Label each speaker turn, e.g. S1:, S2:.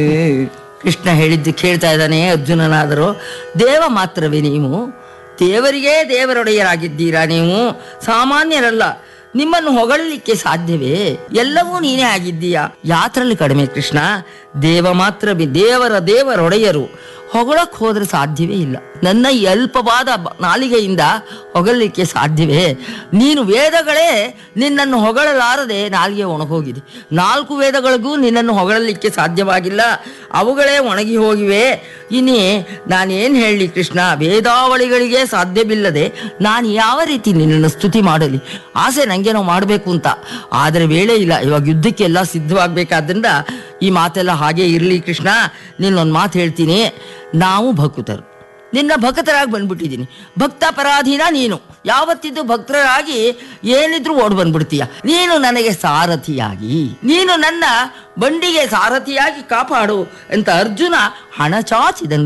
S1: ಕೃಷ್ಣ ಹೇಳಿದ್ದು ಕೇಳ್ತಾ ಇದ್ದಾನೆ ಅರ್ಜುನನಾದರೂ ದೇವ ಮಾತ್ರವೇ ನೀವು ದೇವರಿಗೇ ದೇವರೊಡೆಯರಾಗಿದ್ದೀರಾ ನೀವು ಸಾಮಾನ್ಯರಲ್ಲ ನಿಮ್ಮನ್ನು ಹೊಗಳಲಿಕ್ಕೆ ಸಾಧ್ಯವೇ ಎಲ್ಲವೂ ನೀನೇ ಆಗಿದ್ದೀಯಾ ಯಾತ್ರಲ್ಲಿ ಕಡಿಮೆ ಕೃಷ್ಣ ದೇವ ಮಾತ್ರವೇ ದೇವರ ದೇವರೊಡೆಯರು ಹೊಗಳಕ್ ಹೋದ್ರೆ ಸಾಧ್ಯವೇ ಇಲ್ಲ ನನ್ನ ಈ ಅಲ್ಪವಾದ ಬ- ನಾಲಿಗೆಯಿಂದ ಹೊಗಳಲಿಕ್ಕೆ ಸಾಧ್ಯವೇ ನೀನು ವೇದಗಳೇ ನಿನ್ನನ್ನು ಹೊಗಳಲಾರದೆ ನಾಲಿಗೆ ಒಣಗೋಗಿದೆ ನಾಲ್ಕು ವೇದಗಳಿಗೂ ನಿನ್ನನ್ನು ಹೊಗಳಲಿಕ್ಕೆ ಸಾಧ್ಯವಾಗಿಲ್ಲ ಅವುಗಳೇ ಒಣಗಿ ಹೋಗಿವೆ ಇನ್ನೇ ನಾನೇನು ಹೇಳಲಿ ಕೃಷ್ಣ ವೇದಾವಳಿಗಳಿಗೆ ಸಾಧ್ಯವಿಲ್ಲದೆ ನಾನು ಯಾವ ರೀತಿ ನಿನ್ನನ್ನು ಸ್ತುತಿ ಮಾಡಲಿ ಆಸೆ ನನಗೇನೋ ಮಾಡಬೇಕು ಅಂತ ಆದರೆ ವೇಳೆ ಇಲ್ಲ ಇವಾಗ ಯುದ್ಧಕ್ಕೆಲ್ಲ ಸಿದ್ಧವಾಗಬೇಕಾದ್ರಿಂದ ಈ ಮಾತೆಲ್ಲ ಹಾಗೆ ಇರಲಿ ಕೃಷ್ಣ ನಿನ್ನೊಂದು ಮಾತು ಹೇಳ್ತೀನಿ ನಾವು ಭಕ್ತರು ನಿನ್ನ ಭಕ್ತರಾಗಿ ಬಂದ್ಬಿಟ್ಟಿದ್ದೀನಿ ಭಕ್ತ ಪರಾಧೀನ ನೀನು ಯಾವತ್ತಿದ್ದು ಭಕ್ತರಾಗಿ ಏನಿದ್ರು ಓಡ್ ಬಂದ್ಬಿಡ್ತೀಯ ನೀನು ನನಗೆ ಸಾರಥಿಯಾಗಿ ನೀನು ನನ್ನ ಬಂಡಿಗೆ ಸಾರಥಿಯಾಗಿ ಕಾಪಾಡು ಅಂತ ಅರ್ಜುನ ಹಣ ಚಾಚಿದನು